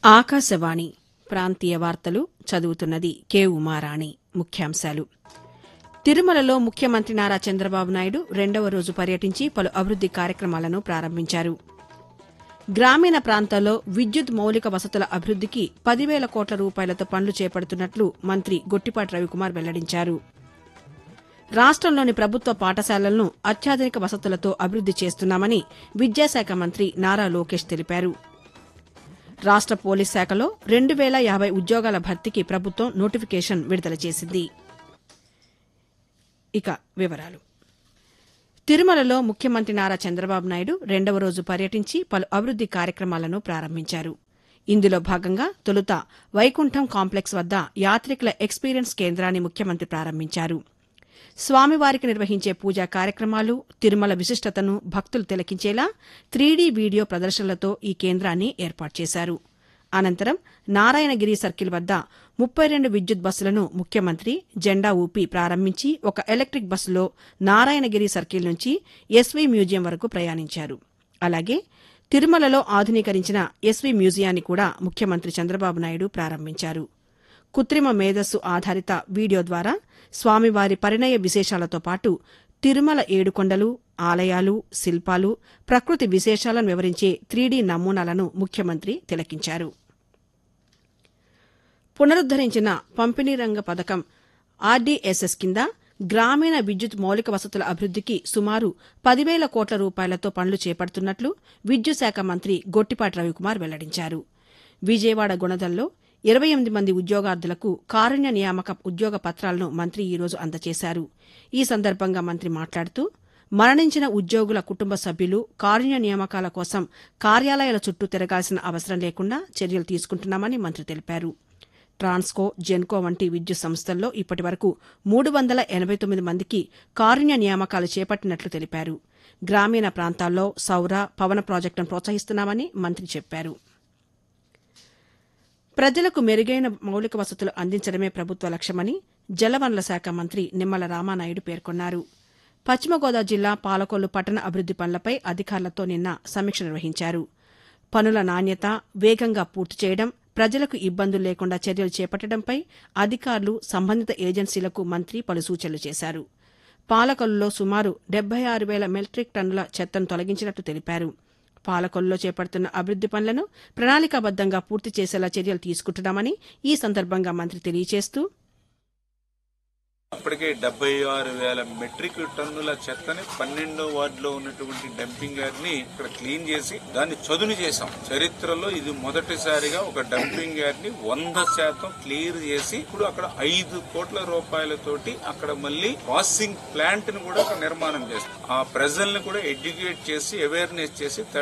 ఆకాశవాణి ప్రాంతీయ వార్తలు చదువుతున్నది కె ఉమారాణి ముఖ్యాంశాలు తిరుమలలో ముఖ్యమంత్రి నారా చంద్రబాబు నాయుడు రెండవ రోజు పర్యటించి పలు అభివృద్ది కార్యక్రమాలను ప్రారంభించారు గ్రామీణ ప్రాంతాల్లో విద్యుత్ మౌలిక వసతుల అభివృద్దికి పదివేల కోట్ల రూపాయలతో పనులు చేపడుతున్నట్లు మంత్రి గొట్టిపాటి రవికుమార్ వెల్లడించారు రాష్టంలోని ప్రభుత్వ పాఠశాలలను అత్యాధునిక వసతులతో అభివృద్ది చేస్తున్నామని విద్యాశాఖ మంత్రి నారా లోకేష్ తెలిపారు రాష్ట పోలీస్ శాఖలో రెండు వేల యాభై ఉద్యోగాల భర్తీకి ప్రభుత్వం నోటిఫికేషన్ విడుదల చేసింది ఇక వివరాలు తిరుమలలో ముఖ్యమంత్రి నారా చంద్రబాబు నాయుడు రెండవ రోజు పర్యటించి పలు అభివృద్ది కార్యక్రమాలను ప్రారంభించారు ఇందులో భాగంగా తొలుత వైకుంఠం కాంప్లెక్స్ వద్ద యాత్రికుల ఎక్స్పీరియన్స్ కేంద్రాన్ని ముఖ్యమంత్రి ప్రారంభించారు స్వామివారికి నిర్వహించే పూజా కార్యక్రమాలు తిరుమల విశిష్టతను భక్తులు తిలకించేలా త్రీడీ వీడియో ప్రదర్శనలతో ఈ కేంద్రాన్ని ఏర్పాటు చేశారు అనంతరం నారాయణగిరి సర్కిల్ వద్ద ముప్పై రెండు విద్యుత్ బస్సులను ముఖ్యమంత్రి జెండా ఊపి ప్రారంభించి ఒక ఎలక్టిక్ బస్సులో నారాయణగిరి సర్కిల్ నుంచి ఎస్వీ మ్యూజియం వరకు ప్రయాణించారు అలాగే తిరుమలలో ఆధునీకరించిన ఎస్వీ మ్యూజియాన్ని కూడా ముఖ్యమంత్రి చంద్రబాబు నాయుడు ప్రారంభించారు కృత్రిమ మేధస్సు ఆధారిత వీడియో ద్వారా స్వామివారి పరిణయ విశేషాలతో పాటు తిరుమల ఏడుకొండలు ఆలయాలు శిల్పాలు ప్రకృతి విశేషాలను వివరించే త్రీడీ నమూనాలను ముఖ్యమంత్రి తిలకించారు పునరుద్దరించిన పంపిణీ రంగ పథకం ఆర్డీఎస్ఎస్ కింద గ్రామీణ విద్యుత్ మౌలిక వసతుల అభివృద్దికి సుమారు పదివేల కోట్ల రూపాయలతో పనులు చేపడుతున్నట్లు విద్యుత్ శాఖ మంత్రి గొట్టిపాటి రవికుమార్ వెల్లడించారు విజయవాడ గుణదల్లో ఇరవై ఎనిమిది మంది ఉద్యోగార్థులకు కారుణ్య నియామక ఉద్యోగ పత్రాలను మంత్రి ఈ రోజు అందజేశారు ఈ సందర్భంగా మంత్రి మాట్లాడుతూ మరణించిన ఉద్యోగుల కుటుంబ సభ్యులు కారుణ్య నియామకాల కోసం కార్యాలయాల చుట్టూ తిరగాల్సిన అవసరం లేకుండా చర్యలు తీసుకుంటున్నామని మంత్రి తెలిపారు ట్రాన్స్కో జెన్కో వంటి విద్యుత్ సంస్థల్లో ఇప్పటి వరకు మూడు వందల ఎనబై తొమ్మిది మందికి కారుణ్య నియామకాలు చేపట్టినట్లు తెలిపారు గ్రామీణ ప్రాంతాల్లో సౌర పవన ప్రాజెక్టును ప్రోత్సహిస్తున్నామని మంత్రి చెప్పారు ప్రజలకు మెరుగైన మౌలిక వసతులు అందించడమే ప్రభుత్వ లక్ష్యమని జలవనరుల శాఖ మంత్రి నిమ్మల రామానాయుడు పేర్కొన్నారు పశ్చిమ గోదావరి జిల్లా పాలకొల్లు పట్టణ అభివృద్ది పనులపై అధికారులతో నిన్న సమీక్ష నిర్వహించారు పనుల నాణ్యత వేగంగా పూర్తి చేయడం ప్రజలకు ఇబ్బందులు లేకుండా చర్యలు చేపట్టడంపై అధికారులు సంబంధిత ఏజెన్సీలకు మంత్రి పలు సూచనలు చేశారు పాలకొల్లులో సుమారు డెబ్బై ఆరు వేల మెట్రిక్ టన్నుల చెత్తను తొలగించినట్లు తెలిపారు పాలకొల్లులో చేపడుతున్న అభివృద్ది పనులను ప్రణాళికాబద్దంగా పూర్తి చేసేలా చర్యలు తీసుకుంటున్నామని ఈ సందర్భంగా మంత్రి తెలియజేస్తూ ఇప్పటికే డెబ్బై ఆరు వేల మెట్రిక్ టన్నుల చెత్తని పన్నెండో వార్డులో ఉన్నటువంటి డంపింగ్ యార్డ్ ని ఇక్కడ క్లీన్ చేసి దాన్ని చదును చేశాం చరిత్రలో ఇది మొదటిసారిగా ఒక డంపింగ్ యార్డ్ ని వంద శాతం క్లియర్ చేసి ఇప్పుడు అక్కడ ఐదు కోట్ల రూపాయలతోటి అక్కడ మళ్ళీ ప్రాసెసింగ్ ప్లాంట్ ని కూడా అక్కడ నిర్మాణం చేస్తాం ఆ ప్రజల్ని కూడా ఎడ్యుకేట్ చేసి అవేర్నెస్ చేసి